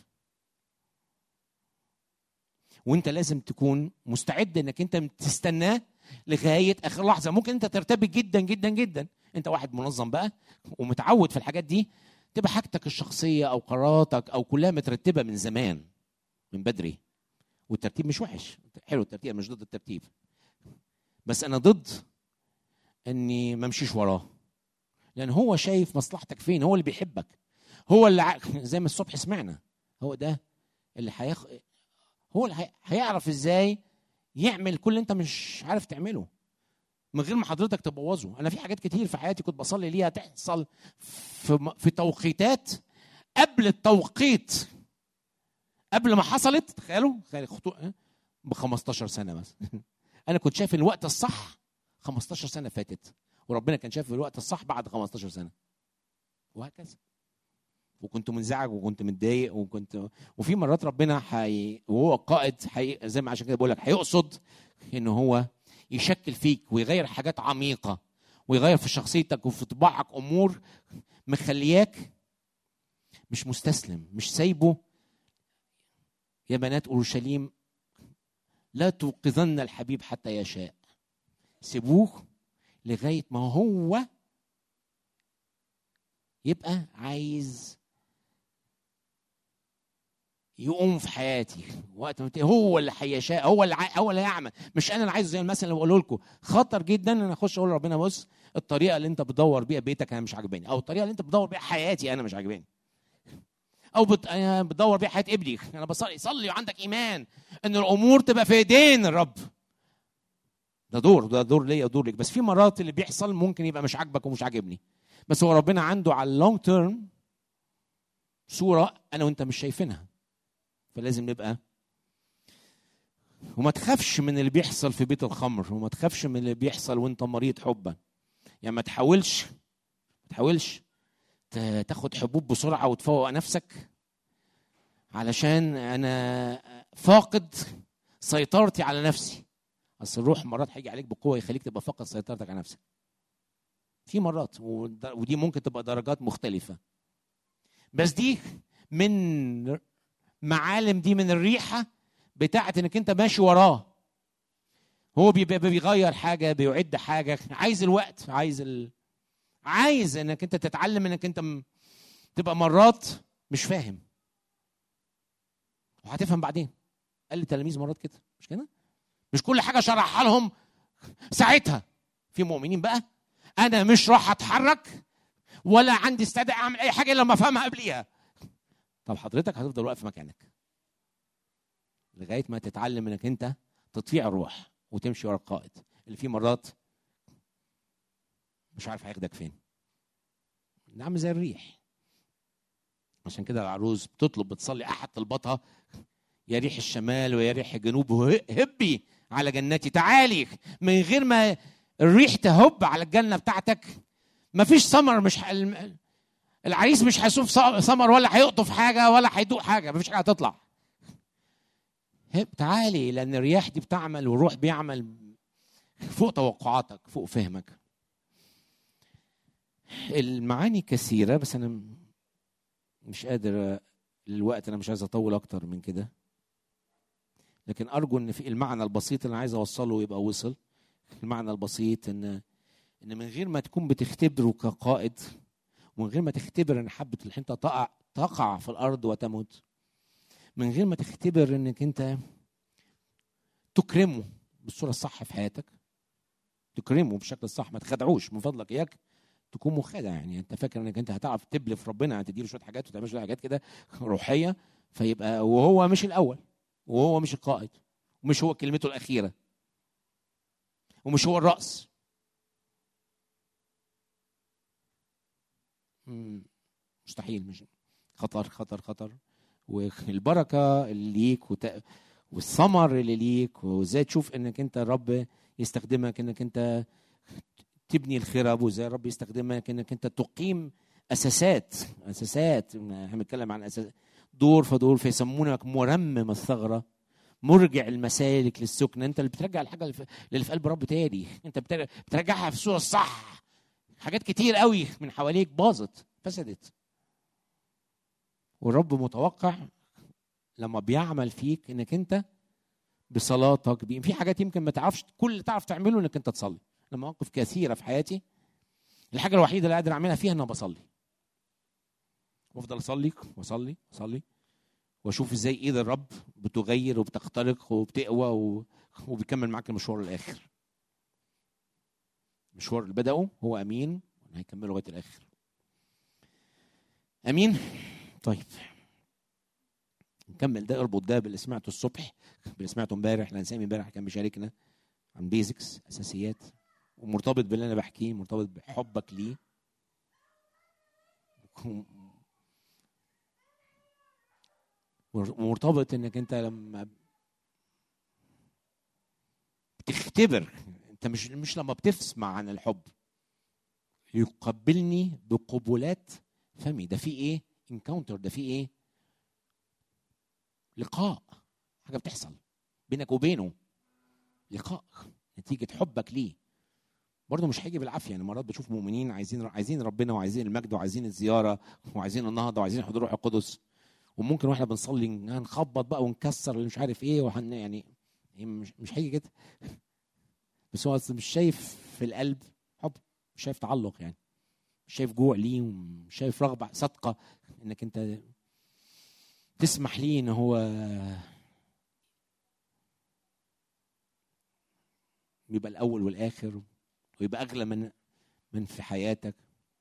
وانت لازم تكون مستعد انك انت تستناه لغايه اخر لحظه ممكن انت ترتبك جدا جدا جدا انت واحد منظم بقى ومتعود في الحاجات دي تبقى حاجتك الشخصيه او قراراتك او كلها مترتبه من زمان من بدري والترتيب مش وحش حلو الترتيب مش ضد الترتيب بس انا ضد اني ما امشيش وراه لان هو شايف مصلحتك فين هو اللي بيحبك هو اللي ع... زي ما الصبح سمعنا هو ده اللي هيخ... هو اللي هي... هيعرف ازاي يعمل كل اللي انت مش عارف تعمله من غير ما حضرتك تبوظه انا في حاجات كتير في حياتي كنت بصلي ليها تحصل في في توقيتات قبل التوقيت قبل ما حصلت تخيلوا تخيلوا خطوة ب 15 سنه مثلا انا كنت شايف الوقت الصح 15 سنه فاتت وربنا كان شايف الوقت الصح بعد 15 سنه وهكذا وكنت منزعج وكنت متضايق وكنت وفي مرات ربنا حي... وهو قائد حي... زي ما عشان كده بقول لك هيقصد ان هو يشكل فيك ويغير حاجات عميقه ويغير في شخصيتك وفي طباعك امور مخلياك مش مستسلم مش سايبه يا بنات اورشليم لا توقظن الحبيب حتى يشاء سيبوه لغايه ما هو يبقى عايز يقوم في حياتي وقت ما هو اللي هيشاء هو اللي هو اللي هيعمل مش انا اللي عايزه زي المثل اللي بقوله لكم خطر جدا ان اخش اقول لربنا بص الطريقه اللي انت بتدور بيها بيتك انا مش عاجباني او الطريقه اللي انت بتدور بيها حياتي انا مش عاجباني او بت... أنا بدور بيها حياه ابني انا بصلي صلي وعندك ايمان ان الامور تبقى في ايدين الرب ده دور ده دور ليا ودور ليك بس في مرات اللي بيحصل ممكن يبقى مش عاجبك ومش عاجبني بس هو ربنا عنده على اللونج تيرم صوره انا وانت مش شايفينها فلازم نبقى وما تخافش من اللي بيحصل في بيت الخمر وما تخافش من اللي بيحصل وانت مريض حبا يعني ما تحاولش ما تحاولش تاخد حبوب بسرعه وتفوق نفسك علشان انا فاقد سيطرتي على نفسي اصل الروح مرات هيجي عليك بقوه يخليك تبقى فاقد سيطرتك على نفسك في مرات ودي ممكن تبقى درجات مختلفه بس دي من معالم دي من الريحه بتاعت انك انت ماشي وراه هو بيبقى بيغير حاجه بيعد حاجه عايز الوقت عايز ال... عايز انك انت تتعلم انك انت م... تبقى مرات مش فاهم وهتفهم بعدين قال لي تلاميذ مرات كده مش كده مش كل حاجه شرحها لهم ساعتها في مؤمنين بقى انا مش راح اتحرك ولا عندي استعداد اعمل اي حاجه الا لما افهمها قبليها طب حضرتك هتفضل واقف مكانك لغايه ما تتعلم انك انت تطيع الروح وتمشي ورا القائد اللي فيه مرات مش عارف هياخدك فين ده عامل زي الريح عشان كده العروس بتطلب بتصلي احد طلباتها يا ريح الشمال ويا ريح الجنوب هبي على جنتي تعالي من غير ما الريح تهب على الجنه بتاعتك مفيش ثمر مش ح... العريس مش هيشوف ثمر ولا هيقطف حاجه ولا هيدوق حاجه مفيش حاجه هتطلع هب تعالي لان الرياح دي بتعمل والروح بيعمل فوق توقعاتك فوق فهمك المعاني كثيرة بس أنا مش قادر الوقت أنا مش عايز أطول أكتر من كده لكن أرجو إن في المعنى البسيط اللي عايز أوصله يبقى وصل المعنى البسيط إن إن من غير ما تكون بتختبره كقائد ومن غير ما تختبر إن حبة الحنطة تقع تقع في الأرض وتموت من غير ما تختبر إنك أنت تكرمه بالصورة الصح في حياتك تكرمه بالشكل الصح ما تخدعوش من فضلك اياك تكون مخادع يعني انت فاكر انك انت هتعرف تبلف ربنا تديله شويه حاجات وتعمل شويه حاجات كده روحيه فيبقى وهو مش الاول وهو مش القائد ومش هو كلمته الاخيره ومش هو الراس مستحيل مش خطر خطر خطر والبركه اللي ليك وت... والثمر اللي ليك وازاي تشوف انك انت الرب يستخدمك انك انت تبني الخرب وازاي الرب يستخدمك انك انت تقيم اساسات اساسات احنا بنتكلم عن اساس دور فدور فيسمونك مرمم الثغره مرجع المسالك للسكنة انت اللي بترجع الحاجه اللي في قلب رب تاني انت بترجعها في الصوره الصح حاجات كتير قوي من حواليك باظت فسدت والرب متوقع لما بيعمل فيك انك انت بصلاتك في حاجات يمكن ما تعرفش كل اللي تعرف تعمله انك انت تصلي انا مواقف كثيره في حياتي الحاجه الوحيده اللي قادر اعملها فيها ان انا بصلي وافضل اصلي واصلي واصلي واشوف ازاي ايد الرب بتغير وبتخترق وبتقوى و... وبيكمل معاك المشوار الاخر المشوار اللي بدأه هو امين هيكمله لغايه الاخر امين طيب نكمل ده اربط ده باللي سمعته الصبح باللي سمعته امبارح لان سامي امبارح كان بيشاركنا عن بيزكس اساسيات ومرتبط باللي انا بحكيه مرتبط بحبك ليه ومرتبط انك انت لما بتختبر انت مش مش لما بتسمع عن الحب يقبلني بقبلات فمي ده في ايه انكاونتر ده في ايه لقاء حاجه بتحصل بينك وبينه لقاء نتيجه حبك ليه برضه مش هيجي بالعافيه يعني مرات بشوف مؤمنين عايزين عايزين ربنا وعايزين المجد وعايزين الزياره وعايزين النهضه وعايزين حضور روح القدس وممكن واحنا بنصلي هنخبط بقى ونكسر اللي مش عارف ايه وهن يعني مش مش هيجي كده بس هو مش شايف في القلب حب مش شايف تعلق يعني مش شايف جوع ليه ومش شايف رغبه صادقه انك انت تسمح ليه ان هو يبقى الاول والاخر ويبقى اغلى من من في حياتك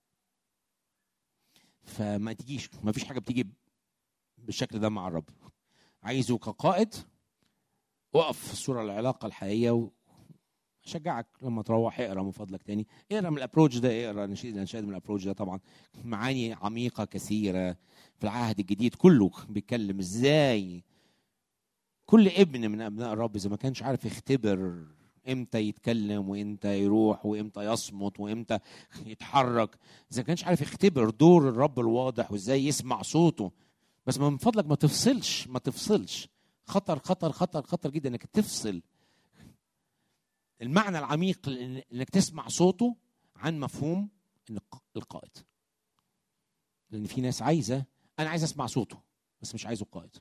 فما تجيش ما فيش حاجه بتيجي بالشكل ده مع الرب عايزه كقائد وقف في الصوره العلاقه الحقيقيه اشجعك لما تروح اقرا من فضلك تاني اقرا من الابروتش ده اقرا نشيد الانشاد من الابروتش ده طبعا معاني عميقه كثيره في العهد الجديد كله بيتكلم ازاي كل ابن من ابناء الرب اذا ما كانش عارف يختبر امتى يتكلم وامتى يروح وامتى يصمت وامتى يتحرك اذا ما كانش عارف يختبر دور الرب الواضح وازاي يسمع صوته بس من فضلك ما تفصلش ما تفصلش خطر خطر خطر خطر جدا انك تفصل المعنى العميق انك تسمع صوته عن مفهوم القائد لان في ناس عايزه انا عايز اسمع صوته بس مش عايزه قائد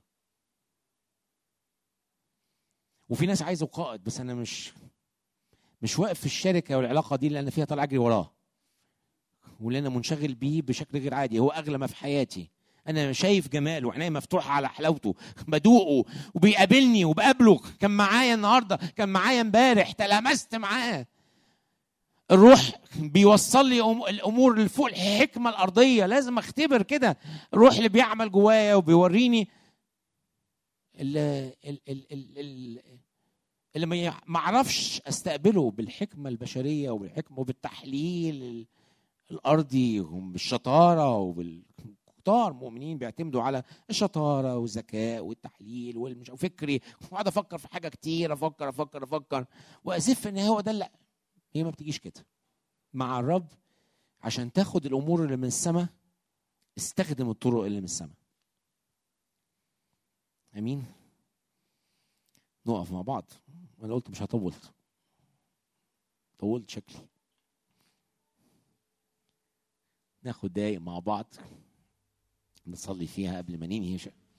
وفي ناس عايزه قائد بس انا مش مش واقف في الشركه والعلاقه دي لان فيها طالع اجري وراه واللي انا منشغل بيه بشكل غير عادي هو اغلى ما في حياتي انا شايف جماله وعينيا مفتوحه على حلاوته بدوقه وبيقابلني وبقابله كان معايا النهارده كان معايا امبارح تلامست معاه الروح بيوصل لي الامور اللي فوق الحكمه الارضيه لازم اختبر كده الروح اللي بيعمل جوايا وبيوريني ال ال ال ال ال اللي ما ما اعرفش استقبله بالحكمه البشريه وبالحكمه وبالتحليل الارضي وبالشطاره وبالكتار مؤمنين بيعتمدوا على الشطاره والذكاء والتحليل والمش وفكري واقعد افكر في حاجه كتير افكر افكر افكر وازف ان هو ده لا هي ما بتجيش كده مع الرب عشان تاخد الامور اللي من السماء استخدم الطرق اللي من السماء امين نقف مع بعض انا قلت مش هطول طولت شكلي ناخد دقايق مع بعض نصلي فيها قبل ما ننهي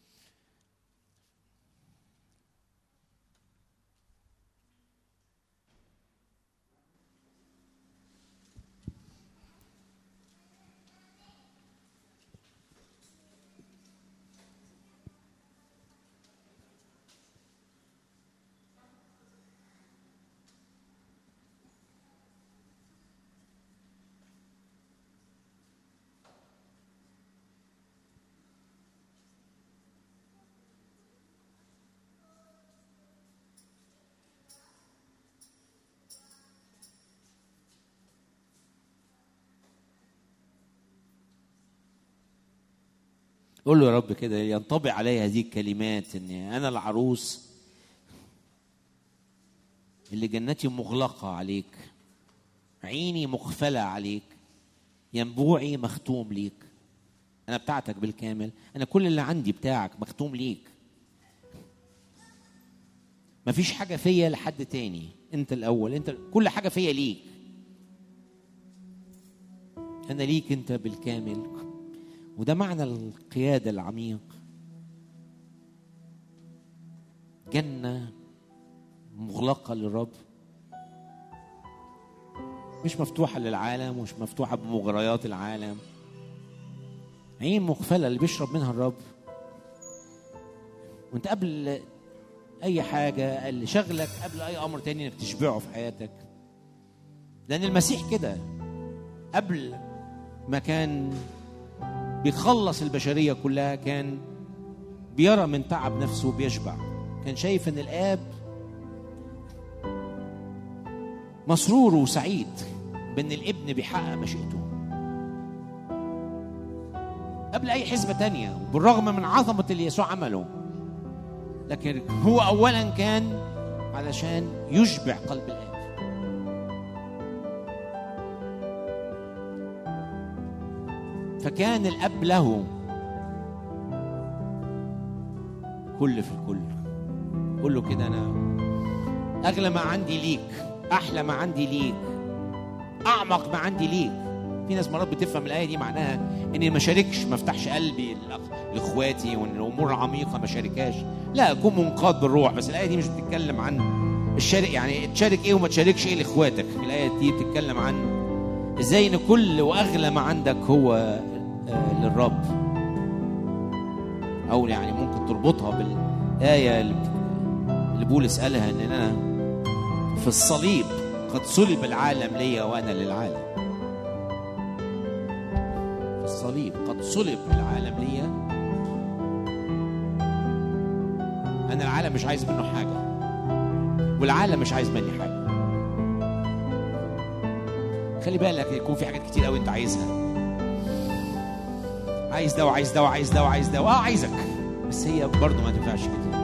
قول له يا رب كده ينطبق علي هذه الكلمات ان انا العروس اللي جنتي مغلقه عليك عيني مقفله عليك ينبوعي مختوم ليك انا بتاعتك بالكامل انا كل اللي عندي بتاعك مختوم ليك مفيش حاجه فيا لحد تاني انت الاول انت كل حاجه فيا ليك انا ليك انت بالكامل وده معنى القياده العميق جنه مغلقه للرب مش مفتوحه للعالم ومش مفتوحه بمغريات العالم عين مقفله اللي بيشرب منها الرب وانت قبل اي حاجه اللي شغلك قبل اي امر تاني انك تشبعه في حياتك لان المسيح كده قبل ما كان بيخلص البشريه كلها كان بيرى من تعب نفسه وبيشبع كان شايف ان الاب مسرور وسعيد بان الابن بيحقق مشيئته قبل اي حسبه تانية بالرغم من عظمه اللي يسوع عمله لكن هو اولا كان علشان يشبع قلب الاب فكان الاب له كل في الكل قول له كده انا اغلى ما عندي ليك احلى ما عندي ليك اعمق ما عندي ليك في ناس مرات بتفهم الايه دي معناها اني ما شاركش ما افتحش قلبي لاخواتي وان الامور عميقه ما شاركهاش لا اكون منقاد بالروح بس الايه دي مش بتتكلم عن الشارك يعني تشارك ايه وما تشاركش ايه لاخواتك الايه دي بتتكلم عن ازاي ان كل واغلى ما عندك هو للرب او يعني ممكن تربطها بالايه اللي بولس قالها ان انا في الصليب قد صلب العالم لي وانا للعالم في الصليب قد صلب العالم لي انا العالم مش عايز منه حاجه والعالم مش عايز مني حاجه خلي بالك يكون في حاجات كتير قوي انت عايزها عايز ده وعايز ده وعايز ده وعايز ده اه عايزك بس هي برضه ما تنفعش كده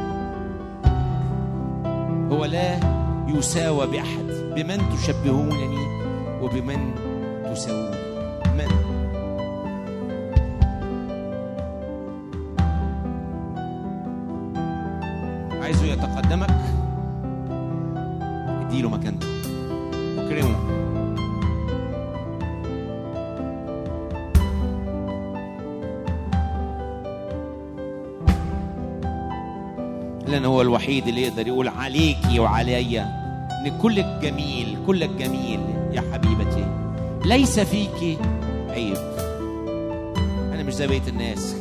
هو لا يساوى بأحد بمن تشبهونني وبمن تساوون من عايزه يتقدمك اديله مكانته اكرمه لأن هو الوحيد اللي يقدر يقول عليكي وعليا إن كلك جميل كلك جميل يا حبيبتي ليس فيك عيب أنا مش زي بقية الناس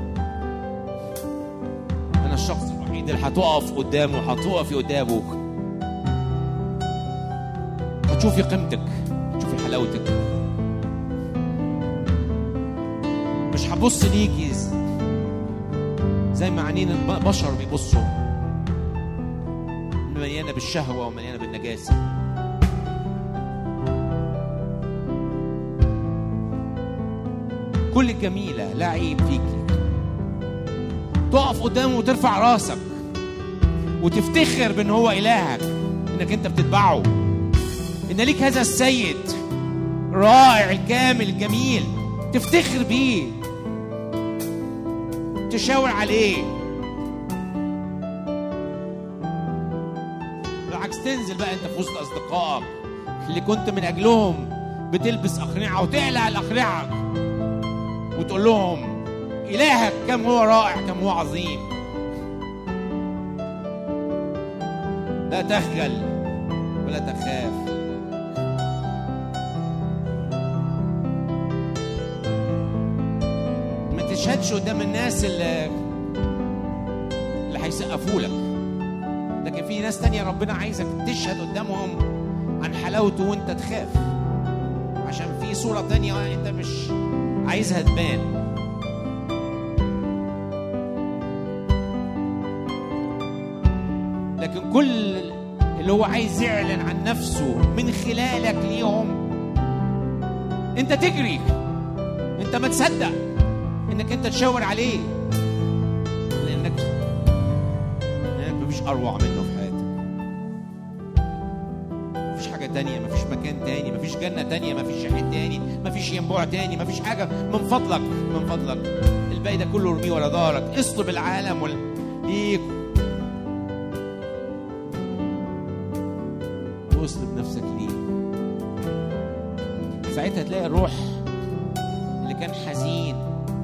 أنا الشخص الوحيد اللي هتقف قدامه هتقفي قدامه هتشوفي قيمتك هتشوفي حلاوتك مش هبص ليكي زي ما عينين البشر بيبصوا مليانه بالشهوه ومليانه بالنجاسه كل الجميله لا عيب فيكي تقف قدامه وترفع راسك وتفتخر بان هو الهك انك انت بتتبعه ان ليك هذا السيد رائع الكامل الجميل تفتخر بيه تشاور عليه بالعكس تنزل بقى انت في وسط اصدقائك اللي كنت من اجلهم بتلبس اقنعه وتقلع الاقنعه وتقول لهم الهك كم هو رائع كم هو عظيم لا تخجل ولا تخاف ما تشهدش قدام الناس اللي اللي هيسقفوا لك لكن في ناس تانية ربنا عايزك تشهد قدامهم عن حلاوته وانت تخاف عشان في صورة تانية انت مش عايزها تبان لكن كل اللي هو عايز يعلن عن نفسه من خلالك ليهم انت تجري انت ما تصدق انك انت تشاور عليه لانك لانك مفيش اروع منه في حياتك مفيش حاجة تانية مفيش مكان تاني مفيش جنة تانية مفيش شحن تاني مفيش ينبوع تاني مفيش حاجة من فضلك من فضلك الباقي ده كله ارميه ورا ظهرك اصلب العالم وال... ليك واصلب نفسك ليه ساعتها تلاقي الروح اللي كان حزين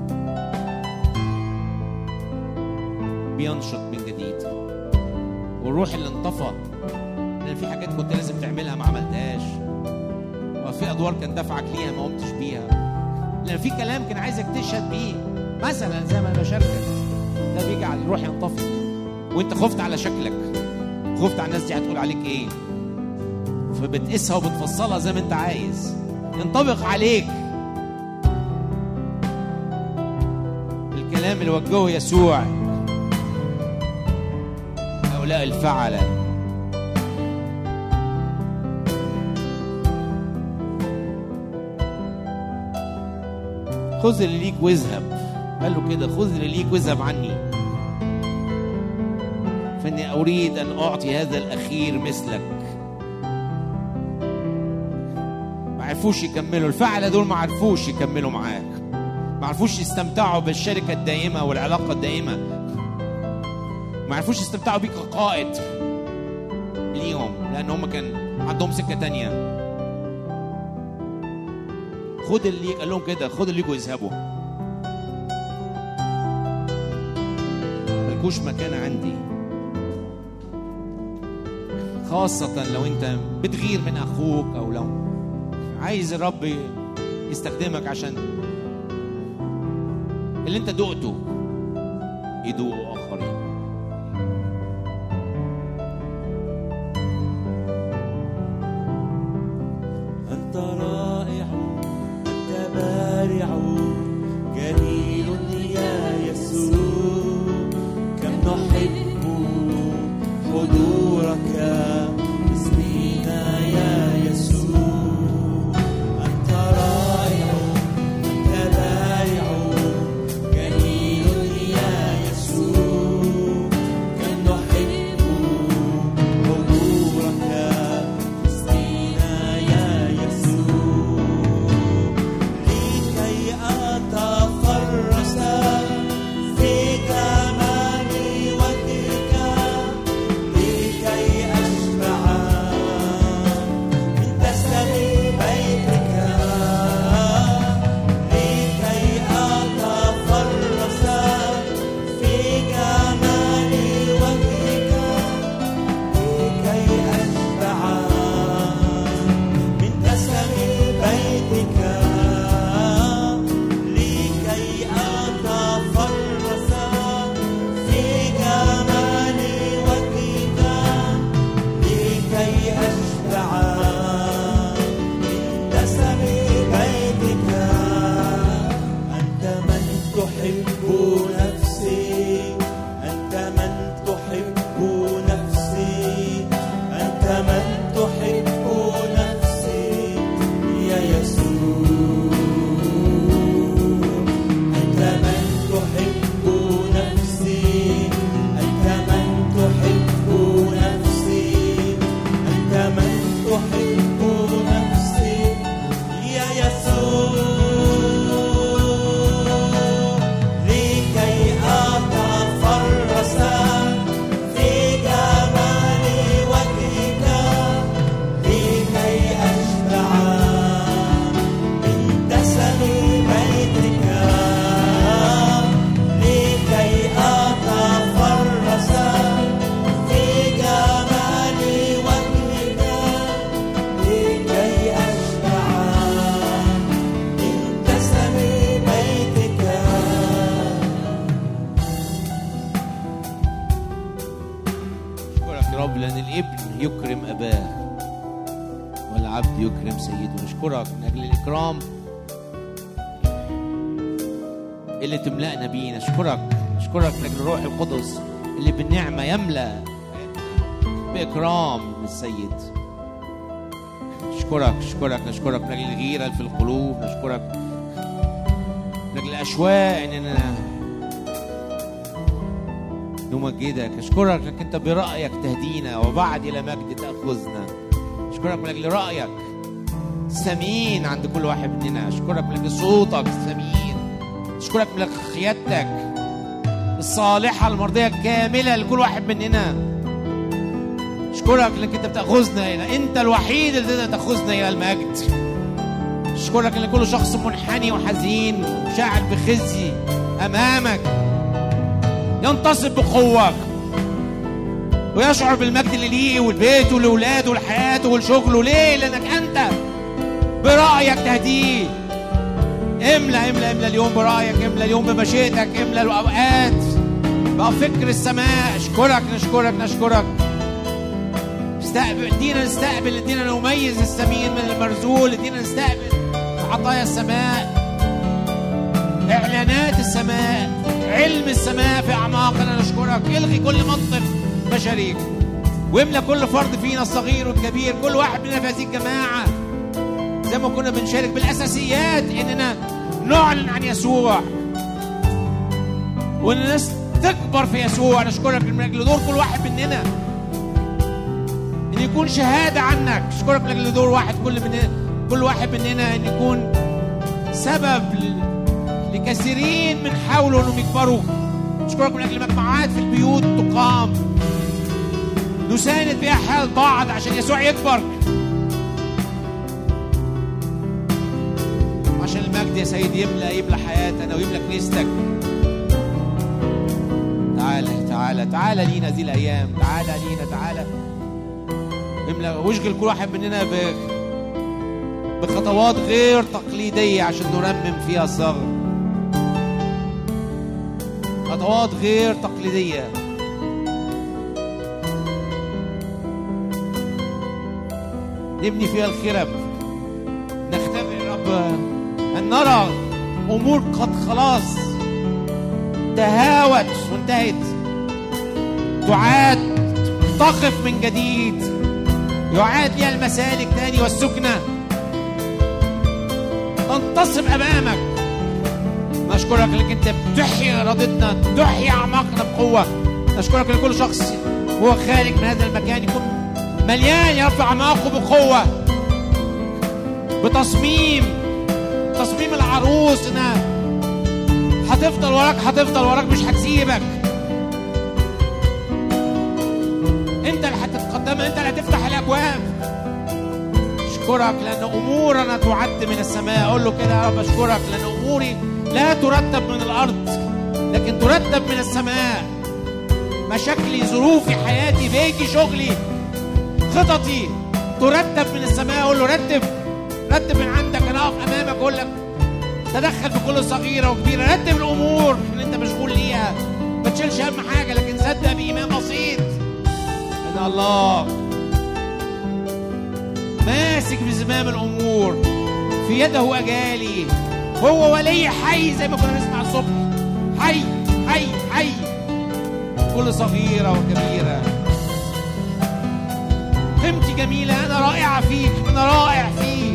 بينشط من جديد والروح اللي انطفى لان في حاجات كنت لازم تعملها ما عملتهاش وفي ادوار كان دفعك ليها ما قمتش بيها لان في كلام كان عايزك تشهد بيه مثلا زي ما بشاركك ده بيجعل الروح ينطفي وانت خفت على شكلك خفت على الناس دي هتقول عليك ايه فبتقيسها وبتفصلها زي ما انت عايز ينطبق عليك الكلام اللي وجهه يسوع هؤلاء الفعلة خذ اللي ليك واذهب قال له كده خذ اللي ليك واذهب عني فاني اريد ان اعطي هذا الاخير مثلك ما عرفوش يكملوا الفعلة دول ما عرفوش يكملوا معاك ما عرفوش يستمتعوا بالشركة الدائمة والعلاقة الدائمة ما عرفوش يستمتعوا بيك كقائد ليهم لأن هم كان عندهم سكة تانية خد اللي ليك قال لهم كده خد اللي ليكوا يذهبوا ملكوش مكان عندي خاصة لو انت بتغير من اخوك او لو عايز الرب يستخدمك عشان اللي انت دقته يدوقوا اخرين أنت رائع أنت بارع جميل يا يسوع كم نحب حضورك اسمنا يا يسوع أنت رائع أنت بارع جميل يا يسوع الابن يكرم اباه والعبد يكرم سيده نشكرك من اجل الاكرام اللي تملأنا بيه نشكرك نشكرك من اجل الروح القدس اللي بالنعمه يملأ باكرام السيد نشكرك نشكرك نشكرك من اجل الغيره اللي في القلوب نشكرك من اجل الاشواق اننا نمجدك اشكرك انك انت برايك تهدينا وبعد الى مجد تاخذنا اشكرك من اجل رايك سمين عند كل واحد مننا اشكرك من اجل صوتك سمين اشكرك من اجل قيادتك الصالحه المرضيه الكامله لكل واحد مننا اشكرك انك انت بتاخذنا الى انت الوحيد اللي تقدر تاخذنا الى المجد اشكرك ان كل شخص منحني وحزين وشاعر بخزي امامك ينتصب بقوة ويشعر بالمجد اللي ليه والبيت ولولاده ولحياته ولشغله ليه؟ لأنك أنت برأيك تهديه املى املى املى اليوم برأيك املى اليوم بمشيئتك املى الأوقات بقى فكر السماء اشكرك نشكرك نشكرك استقبل ادينا نستقبل ادينا نميز السمين من المرزول ادينا نستقبل عطايا السماء اعلانات السماء علم السماء في اعماقنا نشكرك الغي كل منطق بشري واملى كل فرد فينا الصغير والكبير كل واحد مننا في هذه الجماعه زي ما كنا بنشارك بالاساسيات اننا نعلن عن يسوع وان الناس تكبر في يسوع نشكرك من اجل دور كل واحد مننا ان يكون شهاده عنك نشكرك من اجل دور واحد كل مننا كل واحد مننا ان يكون سبب ل- لكثيرين من حوله انهم يكبروا نشكرك من اجل مجموعات في البيوت تقام نساند بها حال بعض عشان يسوع يكبر عشان المجد يا سيد يملى يملى حياتنا ويملى كنيستك تعالى تعالى تعالى لينا هذه الايام تعالى لينا تعالى املى واشغل كل واحد مننا ب بخطوات غير تقليديه عشان نرمم فيها الصغر خطوات غير تقليديه نبني فيها الخرب نختبر يا رب ان نرى امور قد خلاص تهاوت وانتهت تعاد تقف من جديد يعاد لها المسالك تاني والسكنة تنتصب أمامك نشكرك انك انت بتحيي ارادتنا تحيي اعماقنا بقوه نشكرك لكل شخص هو خارج من هذا المكان يكون مليان يرفع اعماقه بقوه بتصميم تصميم العروس انها هتفضل وراك هتفضل وراك مش هتسيبك انت اللي هتتقدم انت اللي هتفتح الابواب اشكرك لان امورنا تعد من السماء اقول له كده يا رب اشكرك لان اموري لا ترتب من الارض لكن ترتب من السماء مشاكلي ظروفي حياتي بيتي شغلي خططي ترتب من السماء اقول له رتب رتب من عندك انا اقف امامك اقول لك تدخل في كل صغيره وكبيره رتب الامور اللي انت مشغول ليها ما تشيلش اهم حاجه لكن صدق بايمان بسيط ان الله ماسك بزمام الامور في يده اجالي هو ولي حي زي ما كنا نسمع الصبح حي حي حي كل صغيره وكبيره قيمتي جميله انا رائعه فيك انا رائع فيك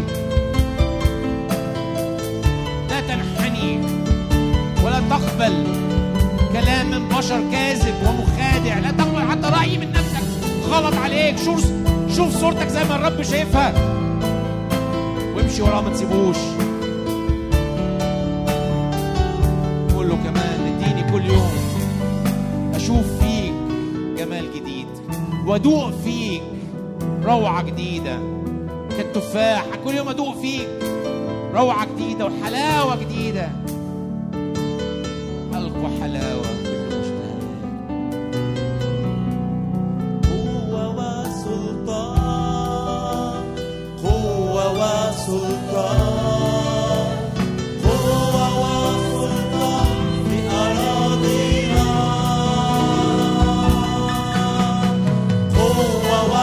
لا تنحني ولا تقبل كلام من بشر كاذب ومخادع لا تقبل حتى رأي من نفسك غلط عليك شوف شوف صورتك زي ما الرب شايفها وامشي وراه ما تسيبوش قول له كمان اديني كل يوم اشوف فيك جمال جديد وادوق فيك روعة جديدة كالتفاح كل يوم ادوق فيك روعة جديدة وحلاوة جديدة خلق وحلاوة كل مشتهيات قوة وسلطان قوة وسلطان قوة وسلطان في أراضينا قوة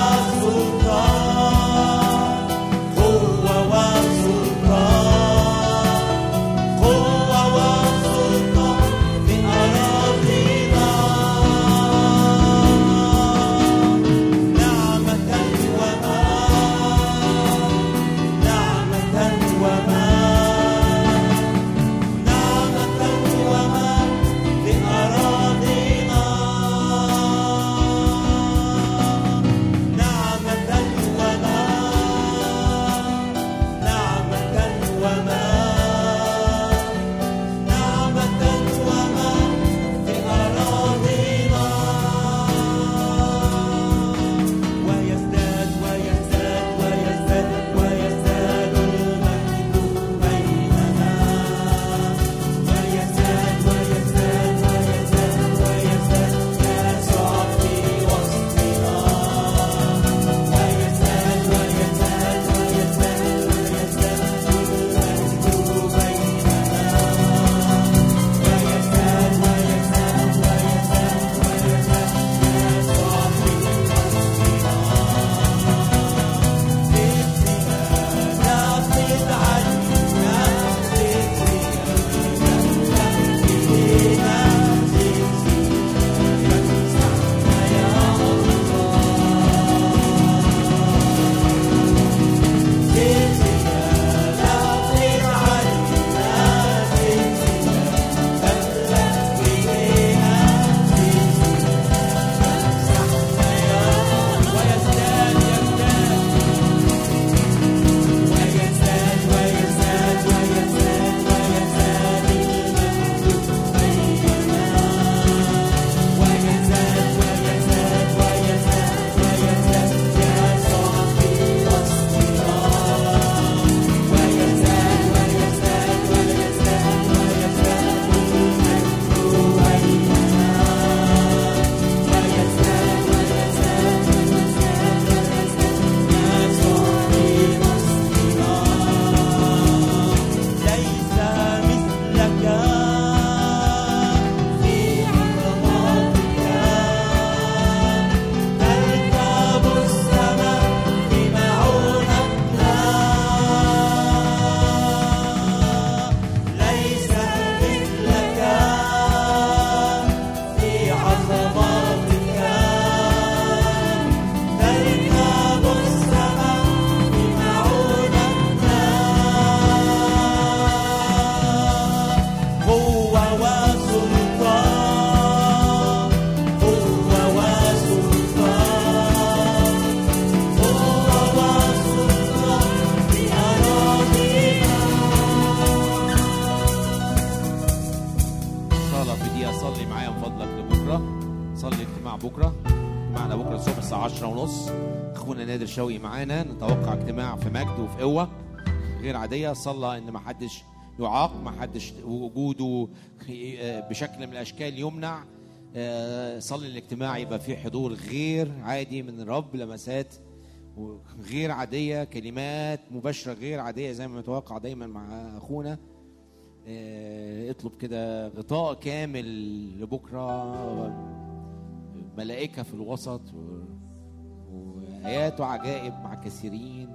الساعة عشرة ونص أخونا نادر شوقي معانا نتوقع اجتماع في مجد وفي قوة غير عادية صلى إن ما حدش يعاق ما حدش وجوده بشكل من الأشكال يمنع آه، صلي الاجتماع يبقى فيه حضور غير عادي من الرب لمسات غير عادية كلمات مباشرة غير عادية زي ما متوقع دايما مع أخونا آه، اطلب كده غطاء كامل لبكرة ملائكة في الوسط و- وآيات وعجائب مع كثيرين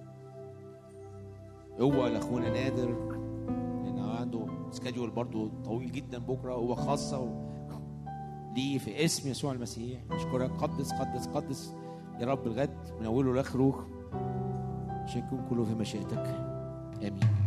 قوة لأخونا نادر لأن عنده سكادجول برضو طويل جدا بكرة هو خاصة و... ليه في اسم يسوع المسيح نشكرك قدس قدس قدس يا رب الغد من أوله لآخره عشان يكون كله في مشيئتك آمين